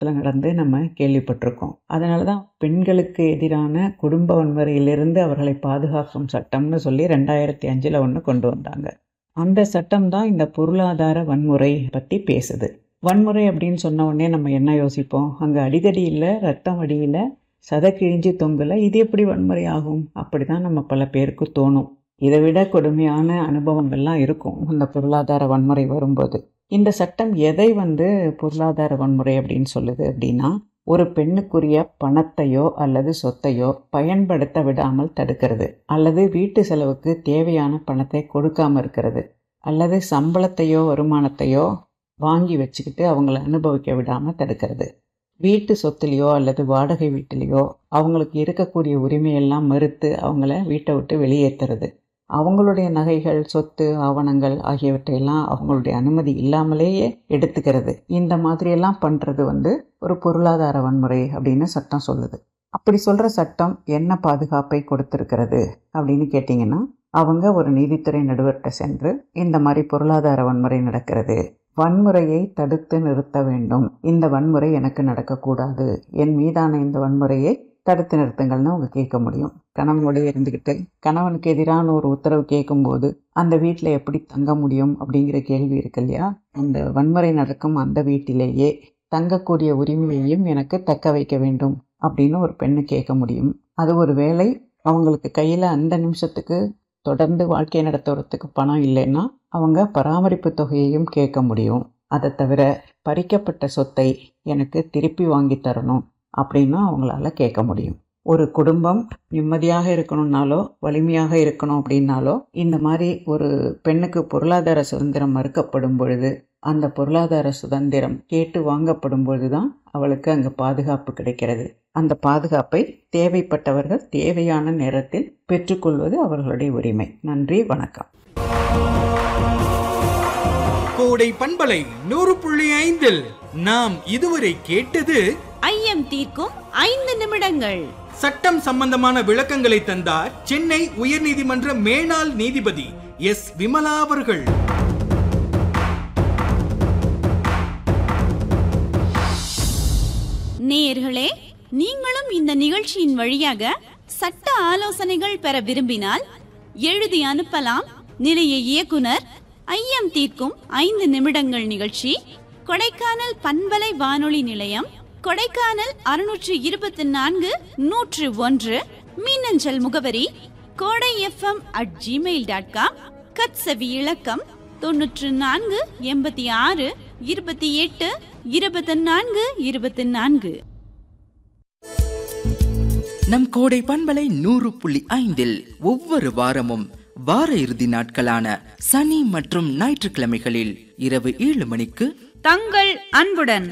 காலத்தில் நடந்து நம்ம கேள்விப்பட்டிருக்கோம் அதனால தான் பெண்களுக்கு எதிரான குடும்ப வன்முறையிலிருந்து அவர்களை பாதுகாக்கும் சட்டம்னு சொல்லி ரெண்டாயிரத்தி அஞ்சில் ஒன்று கொண்டு வந்தாங்க அந்த சட்டம் தான் இந்த பொருளாதார வன்முறை பற்றி பேசுது வன்முறை அப்படின்னு சொன்ன உடனே நம்ம என்ன யோசிப்போம் அங்கே அடிதடி இல்லை ரத்தம் வடியில் சத கிழிஞ்சு தொங்கல இது எப்படி வன்முறை ஆகும் அப்படி தான் நம்ம பல பேருக்கு தோணும் இதை விட கொடுமையான அனுபவங்கள்லாம் இருக்கும் இந்த பொருளாதார வன்முறை வரும்போது இந்த சட்டம் எதை வந்து பொருளாதார வன்முறை அப்படின்னு சொல்லுது அப்படின்னா ஒரு பெண்ணுக்குரிய பணத்தையோ அல்லது சொத்தையோ பயன்படுத்த விடாமல் தடுக்கிறது அல்லது வீட்டு செலவுக்கு தேவையான பணத்தை கொடுக்காம இருக்கிறது அல்லது சம்பளத்தையோ வருமானத்தையோ வாங்கி வச்சுக்கிட்டு அவங்கள அனுபவிக்க விடாமல் தடுக்கிறது வீட்டு சொத்துலேயோ அல்லது வாடகை வீட்டிலேயோ அவங்களுக்கு இருக்கக்கூடிய உரிமையெல்லாம் மறுத்து அவங்கள வீட்டை விட்டு வெளியேற்றுறது அவங்களுடைய நகைகள் சொத்து ஆவணங்கள் ஆகியவற்றையெல்லாம் அவங்களுடைய அனுமதி இல்லாமலேயே எடுத்துக்கிறது இந்த மாதிரியெல்லாம் பண்ணுறது வந்து ஒரு பொருளாதார வன்முறை அப்படின்னு சட்டம் சொல்லுது அப்படி சொல்கிற சட்டம் என்ன பாதுகாப்பை கொடுத்துருக்கிறது அப்படின்னு கேட்டிங்கன்னா அவங்க ஒரு நீதித்துறை நடுவர்கிட்ட சென்று இந்த மாதிரி பொருளாதார வன்முறை நடக்கிறது வன்முறையை தடுத்து நிறுத்த வேண்டும் இந்த வன்முறை எனக்கு நடக்கக்கூடாது என் மீதான இந்த வன்முறையை தடுத்து நிறுத்துங்கள்னு அவங்க கேட்க முடியும் கணவனோடய இருந்துக்கிட்டு கணவனுக்கு எதிரான ஒரு உத்தரவு கேட்கும்போது அந்த வீட்டில் எப்படி தங்க முடியும் அப்படிங்கிற கேள்வி இருக்கு இல்லையா அந்த வன்முறை நடக்கும் அந்த வீட்டிலேயே தங்கக்கூடிய உரிமையையும் எனக்கு தக்க வைக்க வேண்டும் அப்படின்னு ஒரு பெண்ணு கேட்க முடியும் அது ஒரு வேளை அவங்களுக்கு கையில் அந்த நிமிஷத்துக்கு தொடர்ந்து வாழ்க்கை நடத்துறதுக்கு பணம் இல்லைன்னா அவங்க பராமரிப்பு தொகையையும் கேட்க முடியும் அதை தவிர பறிக்கப்பட்ட சொத்தை எனக்கு திருப்பி வாங்கி தரணும் அப்படின்னு அவங்களால கேட்க முடியும் ஒரு குடும்பம் நிம்மதியாக இருக்கணும்னாலோ வலிமையாக இருக்கணும் அப்படின்னாலோ இந்த மாதிரி ஒரு பெண்ணுக்கு பொருளாதார சுதந்திரம் மறுக்கப்படும் பொழுது அந்த பொருளாதார சுதந்திரம் கேட்டு வாங்கப்படும் பொழுது தான் அவளுக்கு அங்கே பாதுகாப்பு கிடைக்கிறது அந்த பாதுகாப்பை தேவைப்பட்டவர்கள் தேவையான நேரத்தில் பெற்றுக்கொள்வது அவர்களுடைய உரிமை நன்றி வணக்கம் கோடை பண்பலை நூறு புள்ளி ஐந்தில் நாம் இதுவரை கேட்டது ஐயம் தீர்க்கும் ஐந்து நிமிடங்கள் சட்டம் சம்பந்தமான விளக்கங்களை தந்தார் சென்னை உயர்நீதிமன்ற மேனாள் நீதிபதி எஸ் விமலா அவர்கள் நேயர்களே நீங்களும் இந்த நிகழ்ச்சியின் வழியாக சட்ட ஆலோசனைகள் பெற விரும்பினால் எழுதி அனுப்பலாம் நிலைய இயக்குனர் ஐயம் தீர்க்கும் ஐந்து நிமிடங்கள் நிகழ்ச்சி கொடைக்கானல் பண்பலை வானொலி நிலையம் கொடைக்கானல் அறுநூற்று இருபத்தி நான்கு நூற்று ஒன்று மின்னஞ்சல் முகவரி Kodai FM at Gmail dot com கட்சவி இலக்கம் தொன்னூற்று நான்கு எண்பத்தி ஆறு இருபத்தி எட்டு இருபத்தி நான்கு இருபத்தி நான்கு நம் கோடை பண்பலை நூறு புள்ளி ஐந்தில் ஒவ்வொரு வாரமும் வார இறுதி நாட்களான சனி மற்றும் ஞாயிற்றுக்கிழமைகளில் இரவு ஏழு மணிக்கு தங்கள் அன்புடன்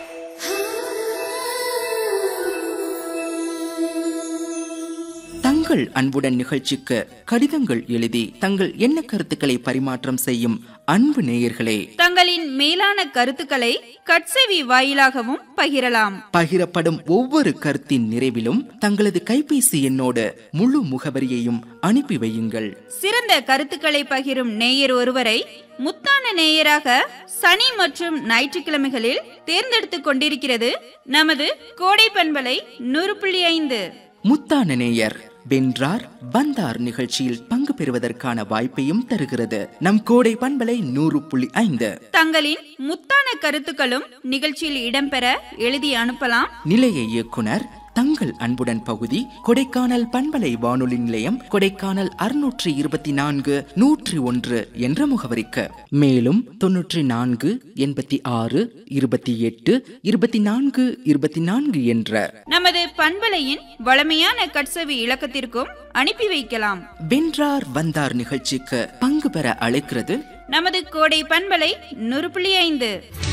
தங்கள் அன்புடன் நிகழ்ச்சிக்கு கடிதங்கள் எழுதி தங்கள் எண்ண கருத்துக்களை பரிமாற்றம் செய்யும் அன்பு நேயர்களே தங்களின் மேலான கருத்துக்களை கட்செவி வாயிலாகவும் பகிரலாம் பகிரப்படும் ஒவ்வொரு கருத்தின் நிறைவிலும் தங்களது கைபேசி எண்ணோடு முழு முகவரியையும் அனுப்பி வையுங்கள் சிறந்த கருத்துக்களை பகிரும் நேயர் ஒருவரை முத்தான நேயராக சனி மற்றும் ஞாயிற்றுக்கிழமைகளில் தேர்ந்தெடுத்துக் கொண்டிருக்கிறது நமது கோடை பண்பலை நூறு புள்ளி ஐந்து முத்தான நேயர் வென்றார் வந்தார் நிகழ்ச்சியில் பங்கு பெறுவதற்கான வாய்ப்பையும் தருகிறது நம் கோடை பண்பலை நூறு புள்ளி ஐந்து தங்களின் முத்தான கருத்துக்களும் நிகழ்ச்சியில் இடம்பெற எழுதி அனுப்பலாம் நிலைய இயக்குனர் தங்கள் அன்புடன் பகுதி கொடைக்கானல் பண்பலை வானொலி நிலையம் கொடைக்கானல் அறுநூற்றி இருபத்தி நான்கு நூற்றி ஒன்று என்ற முகவரிக்கு மேலும் தொன்னூற்றி நான்கு எண்பத்தி ஆறு இருபத்தி எட்டு இருபத்தி நான்கு இருபத்தி நான்கு என்ற நமது பண்பலையின் வளமையான கட்செவி இலக்கத்திற்கும் அனுப்பி வைக்கலாம் வென்றார் வந்தார் நிகழ்ச்சிக்கு பங்கு பெற அழைக்கிறது நமது கோடை பண்பலை நூறு புள்ளி ஐந்து